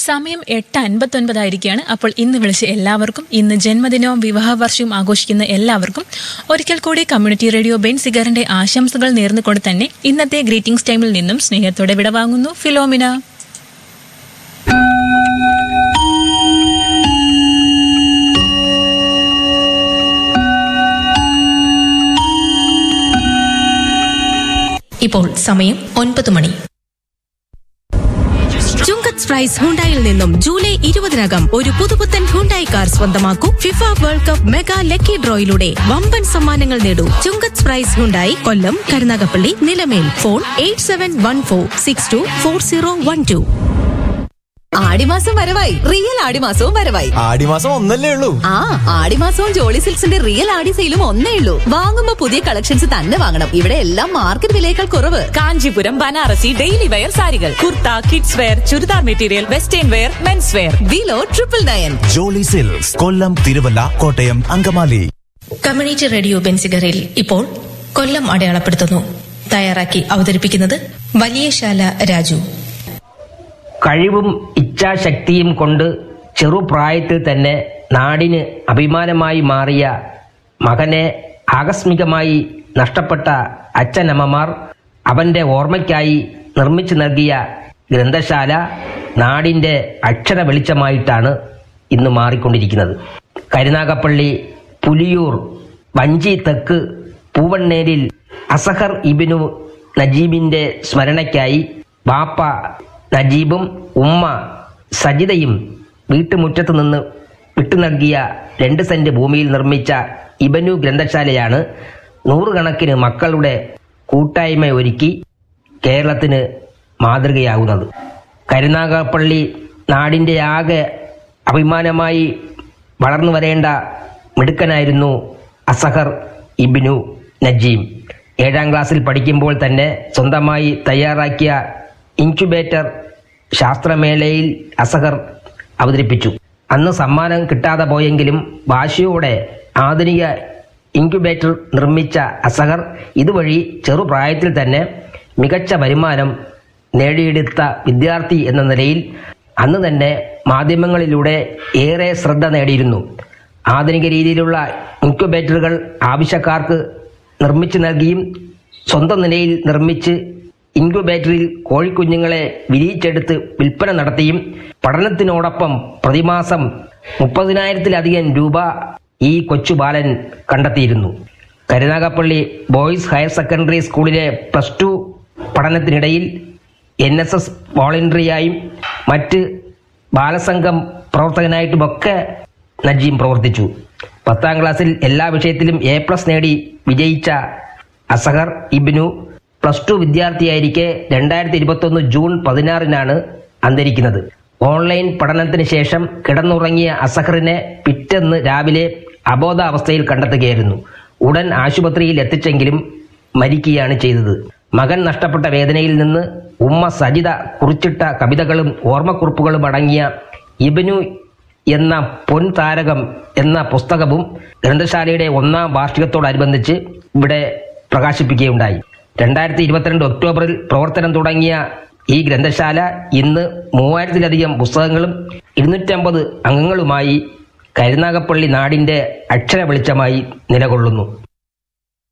സമയം എട്ട് അൻപത്തൊൻപതായിരിക്കുകയാണ് അപ്പോൾ ഇന്ന് വിളിച്ച എല്ലാവർക്കും ഇന്ന് ജന്മദിനവും വിവാഹ വർഷവും ആഘോഷിക്കുന്ന എല്ലാവർക്കും ഒരിക്കൽ കൂടി കമ്മ്യൂണിറ്റി റേഡിയോ ബെൻസിഗറിന്റെ ആശംസകൾ നേർന്നുകൊണ്ട് തന്നെ ഇന്നത്തെ ഗ്രീറ്റിംഗ്സ് ടൈമിൽ നിന്നും സ്നേഹത്തോടെ വിടവാങ്ങുന്നു ഫിലോമിന ഇപ്പോൾ സമയം ഒൻപത് മണി ചുങ്കത്ത് പ്രൈസ് ഹുണ്ടായിൽ നിന്നും ജൂലൈ ഇരുപതിനകം ഒരു പുതുപുത്തൻ ഹുണ്ടായി കാർ സ്വന്തമാക്കൂ FIFA world cup mega lucky ഡ്രോയിലൂടെ വമ്പൻ സമ്മാനങ്ങൾ നേടൂ Chungath prize Hyundai Kollam Karunagappally Nilamel phone eight seven one four six two four zero one two ആടിമാസം വരവായി റിയൽ ആടിമാസവും വരവായി ആടിമാസം ഒന്നല്ലേ ഉള്ളൂ ആ ആടിമാസവും ജോളി സിൽക്സിന്റെ റിയൽ ആടി സെയിലും ഒന്നേ ഉള്ളൂ വാങ്ങുമ്പോ പുതിയ കളക്ഷൻസ് തന്നെ വാങ്ങണം ഇവിടെ എല്ലാം മാർക്കറ്റ് വിലയേക്കാൾ കുറവ് കാഞ്ചീപുരം ബനാറസി ഡെയിലി വെയർ സാരികൾ kurta kids wear churidar material western wear men's wear below triple nine Jolly silks Kollam Thiruvalla Kottayam Angamaly community radio ബെൻസിഗറിൽ ഇപ്പോൾ കൊല്ലം അടയാളപ്പെടുത്തുന്നു തയ്യാറാക്കി അവതരിപ്പിക്കുന്നത് വലിയശാല രാജു കഴിവും ഇച്ഛാശക്തിയും കൊണ്ട് ചെറുപ്രായത്തിൽ തന്നെ നാടിന് അഭിമാനമായി മാറിയ മകനെ ആകസ്മികമായി നഷ്ടപ്പെട്ട അച്ഛനമ്മമാർ അവന്റെ ഓർമ്മയ്ക്കായി നിർമ്മിച്ചു നൽകിയ ഗ്രന്ഥശാല നാടിന്റെ അക്ഷര വെളിച്ചമായിട്ടാണ് ഇന്ന് മാറിക്കൊണ്ടിരിക്കുന്നത് കരുനാഗപ്പള്ളി പുലിയൂർ വഞ്ചി തെക്ക് പൂവണ്ണേരിൽ അസഹർ ഇബിനു നജീബിന്റെ സ്മരണയ്ക്കായി ബാപ്പ നജീബും ഉമ്മ സജിതയും വീട്ടുമുറ്റത്ത് നിന്ന് വിട്ടു നൽകിയ രണ്ട് സെന്റ് ഭൂമിയിൽ നിർമ്മിച്ച ഇബനു ഗ്രന്ഥശാലയാണ് നൂറുകണക്കിന് മക്കളുടെ കൂട്ടായ്മ ഒരുക്കി കേരളത്തിന് മാതൃകയാകുന്നത് കരുനാഗപ്പള്ളി നാടിന്റെ ആകെ അഭിമാനമായി വളർന്നു വരേണ്ട മിടുക്കനായിരുന്നു അസഹർ ഇബിനു നജീം ഏഴാം ക്ലാസ്സിൽ പഠിക്കുമ്പോൾ തന്നെ സ്വന്തമായി തയ്യാറാക്കിയ ഇൻക്യുബേറ്റർ ശാസ്ത്രമേളയിൽ അസഹർ അവതരിപ്പിച്ചു അന്ന് സമ്മാനം കിട്ടാതെ പോയെങ്കിലും വാശിയോടെ ആധുനിക ഇൻക്യുബേറ്റർ നിർമ്മിച്ച അസഹർ ഇതുവഴി ചെറുപ്രായത്തിൽ തന്നെ മികച്ച വരുമാനം നേടിയെടുത്ത വിദ്യാർത്ഥി എന്ന നിലയിൽ അന്ന് തന്നെ മാധ്യമങ്ങളിലൂടെ ഏറെ ശ്രദ്ധ നേടിയിരുന്നു ആധുനിക രീതിയിലുള്ള ഇൻക്യുബേറ്ററുകൾ ആവശ്യക്കാർക്ക് നിർമ്മിച്ചു നൽകിയും സ്വന്തം നിലയിൽ നിർമ്മിച്ച് ഇൻക്യുബേറ്ററിൽ കോഴിക്കുഞ്ഞുങ്ങളെ വിരിയിച്ചെടുത്ത് വിൽപ്പന നടത്തിയും പഠനത്തിനോടൊപ്പം പ്രതിമാസം മുപ്പതിനായിരത്തിലധികം രൂപ ഈ കൊച്ചു ബാലൻ കണ്ടെത്തിയിരുന്നു കരുനാഗപ്പള്ളി ബോയ്സ് ഹയർ സെക്കൻഡറി സ്കൂളിലെ പ്ലസ് ടു പഠനത്തിനിടയിൽ എൻ എസ് എസ് വോളണ്ടറിയായും മറ്റ് ബാലസംഘം പ്രവർത്തകനായിട്ടുമൊക്കെ നജീം പ്രവർത്തിച്ചു പത്താം ക്ലാസ്സിൽ എല്ലാ വിഷയത്തിലും എ പ്ലസ് നേടി വിജയിച്ച അസഹർ ഇബ്നു പ്ലസ് ടു വിദ്യാർത്ഥിയായിരിക്കെ രണ്ടായിരത്തി ഇരുപത്തൊന്ന് ജൂൺ പതിനാറിനാണ് അന്തരിക്കുന്നത് ഓൺലൈൻ പഠനത്തിന് ശേഷം കിടന്നുറങ്ങിയ അസഹറിനെ പിറ്റെന്ന് രാവിലെ അബോധാവസ്ഥയിൽ കണ്ടെത്തുകയായിരുന്നു ഉടൻ ആശുപത്രിയിൽ എത്തിച്ചെങ്കിലും മരിക്കുകയാണ് ചെയ്തത് മകൻ നഷ്ടപ്പെട്ട വേദനയിൽ നിന്ന് ഉമ്മ സജിത കുറിച്ചിട്ട കവിതകളും ഓർമ്മക്കുറിപ്പുകളും അടങ്ങിയ ഇബനു എന്ന പൊൻ താരകം എന്ന പുസ്തകവും ഗ്രന്ഥശാലയുടെ ഒന്നാം വാർഷികത്തോടനുബന്ധിച്ച് ഇവിടെ പ്രകാശിപ്പിക്കുകയുണ്ടായി രണ്ടായിരത്തി ഇരുപത്തിരണ്ട് ഒക്ടോബറിൽ പ്രവർത്തനം തുടങ്ങിയ ഈ ഗ്രന്ഥശാല ഇന്ന് മൂവായിരത്തിലധികം പുസ്തകങ്ങളും ഇരുന്നൂറ്റമ്പത് അംഗങ്ങളുമായി കരുനാഗപ്പള്ളി നാടിന്റെ അക്ഷര വെളിച്ചമായി നിലകൊള്ളുന്നു